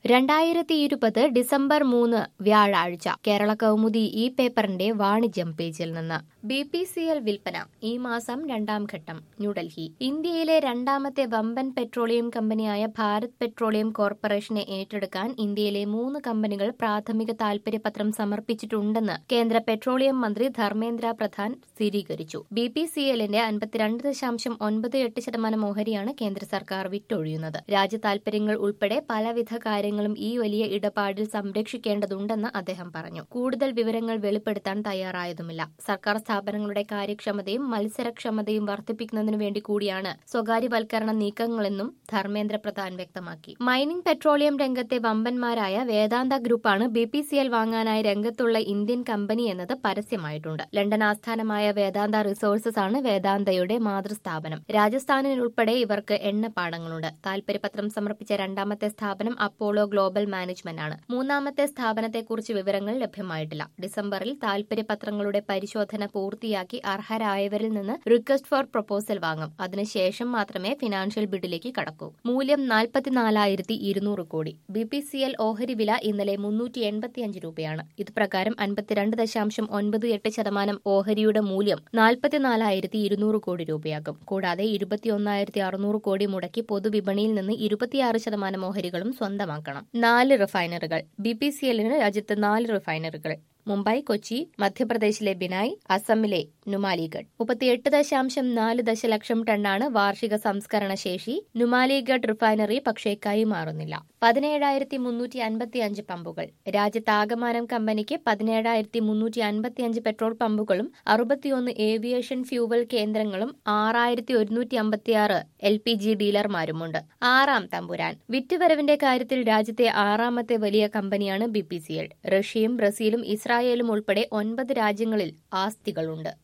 രണ്ടായിരത്തി ഇരുപത് ഡിസംബർ മൂന്ന് വ്യാഴാഴ്ച കേരള കൗമുദി ഈ പേപ്പറിന്റെ വാണിജ്യം പേജിൽ നിന്ന് ബി പി സി എൽ വിൽപ്പന ഈ മാസം രണ്ടാം ഘട്ടം ന്യൂഡൽഹി ഇന്ത്യയിലെ രണ്ടാമത്തെ വമ്പൻ പെട്രോളിയം കമ്പനിയായ ഭാരത് പെട്രോളിയം കോർപ്പറേഷനെ ഏറ്റെടുക്കാൻ ഇന്ത്യയിലെ മൂന്ന് കമ്പനികൾ പ്രാഥമിക താൽപര്യപത്രം സമർപ്പിച്ചിട്ടുണ്ടെന്ന് കേന്ദ്ര പെട്രോളിയം മന്ത്രി ധർമ്മേന്ദ്ര പ്രധാൻ സ്ഥിരീകരിച്ചു ബി പി സി എല്ലിന്റെ അൻപത്തിരണ്ട് ദശാംശം ഒൻപത് എട്ട് ശതമാനം ഓഹരിയാണ് കേന്ദ്ര സർക്കാർ വിറ്റൊഴിയുന്നത് രാജ്യ താൽപര്യങ്ങൾ ഉൾപ്പെടെ പലവിധ കാര്യങ്ങളും ഈ വലിയ ഇടപാടിൽ സംരക്ഷിക്കേണ്ടതുണ്ടെന്ന് അദ്ദേഹം പറഞ്ഞു കൂടുതൽ വിവരങ്ങൾ വെളിപ്പെടുത്താൻ തയ്യാറായതുമില്ല സർക്കാർ സ്ഥാപനങ്ങളുടെ കാര്യക്ഷമതയും മത്സരക്ഷമതയും വർദ്ധിപ്പിക്കുന്നതിനു വേണ്ടി കൂടിയാണ് സ്വകാര്യവൽക്കരണ നീക്കങ്ങളെന്നും ധർമ്മേന്ദ്ര പ്രധാൻ വ്യക്തമാക്കി മൈനിംഗ് പെട്രോളിയം രംഗത്തെ വമ്പന്മാരായ വേദാന്ത ഗ്രൂപ്പാണ് ബി പി സി എൽ വാങ്ങാനായി രംഗത്തുള്ള ഇന്ത്യൻ കമ്പനി എന്നത് പരസ്യമായിട്ടുണ്ട് ലണ്ടൻ ആസ്ഥാനമായ വേദാന്ത റിസോഴ്സസ് ആണ് വേദാന്തയുടെ മാതൃസ്ഥാപനം രാജസ്ഥാനിലുൾപ്പെടെ ഇവർക്ക് എണ്ണപ്പാടങ്ങളുണ്ട് താൽപര്യപത്രം സമർപ്പിച്ച രണ്ടാമത്തെ സ്ഥാപനം അപ്പോളോ ഗ്ലോബൽ മാനേജ്മെന്റ് ആണ് മൂന്നാമത്തെ സ്ഥാപനത്തെക്കുറിച്ച് വിവരങ്ങൾ ലഭ്യമായിട്ടില്ല ഡിസംബറിൽ താൽപര്യപത്രങ്ങളുടെ പരിശോധന പൂർത്തിയാക്കി അർഹരായവരിൽ നിന്ന് റിക്വസ്റ്റ് ഫോർ പ്രപ്പോസൽ വാങ്ങും അതിനുശേഷം മാത്രമേ ഫിനാൻഷ്യൽ ബിഡിലേക്ക് കടക്കൂ മൂല്യം നാൽപ്പത്തിനാലായിരത്തി ഇരുന്നൂറ് കോടി ബി പി സി എൽ ഓഹരി വില ഇന്നലെ മുന്നൂറ്റി എൺപത്തിയഞ്ച് രൂപയാണ് ഇത് പ്രകാരം അൻപത്തിരണ്ട് ദശാംശം ഒൻപത് എട്ട് ശതമാനം ഓഹരിയുടെ മൂല്യം നാൽപ്പത്തിനാലായിരത്തി ഇരുന്നൂറ് കോടി രൂപയാകും കൂടാതെ ഇരുപത്തിയൊന്നായിരത്തി അറുന്നൂറ് കോടി മുടക്കി പൊതുവിപണിയിൽ നിന്ന് ഇരുപത്തിയാറ് ശതമാനം ഓഹരികളും സ്വന്തമാക്കണം നാല് റിഫൈനറികൾ ബി പി സി എല്ലിന് രാജ്യത്ത് നാല് റിഫൈനറികൾ മുംബൈ കൊച്ചി മധ്യപ്രദേശിലെ ബിനായ് അസമിലെ നുമാലിഗഡ് മുപ്പത്തിയെട്ട് ദശാംശം നാല് ദശലക്ഷം ടണ്ണാണ് വാർഷിക സംസ്കരണ ശേഷി നുമാലിഗഡ് റിഫൈനറി പക്ഷേ കൈമാറുന്നില്ല പതിനേഴായിരത്തി മുന്നൂറ്റി അൻപത്തി അഞ്ച് പമ്പുകൾ രാജ്യത്താകമാനം കമ്പനിക്ക് പതിനേഴായിരത്തി മുന്നൂറ്റി അൻപത്തി അഞ്ച് പെട്രോൾ പമ്പുകളും അറുപത്തിയൊന്ന് ഏവിയേഷൻ ഫ്യൂവൽ കേന്ദ്രങ്ങളും ആറായിരത്തി ഒരുന്നൂറ്റി അമ്പത്തിയാറ് എൽ പി ജി ഡീലർമാരുമുണ്ട് ആറാം തമ്പുരാൻ വിറ്റുവരവിന്റെ കാര്യത്തിൽ രാജ്യത്തെ ആറാമത്തെ വലിയ കമ്പനിയാണ് ബി പി സി എൽ റഷ്യയും ബ്രസീലും ഇസ്രായേലും ഉൾപ്പെടെ ഒൻപത് രാജ്യങ്ങളിൽ ആസ്തികളുണ്ട്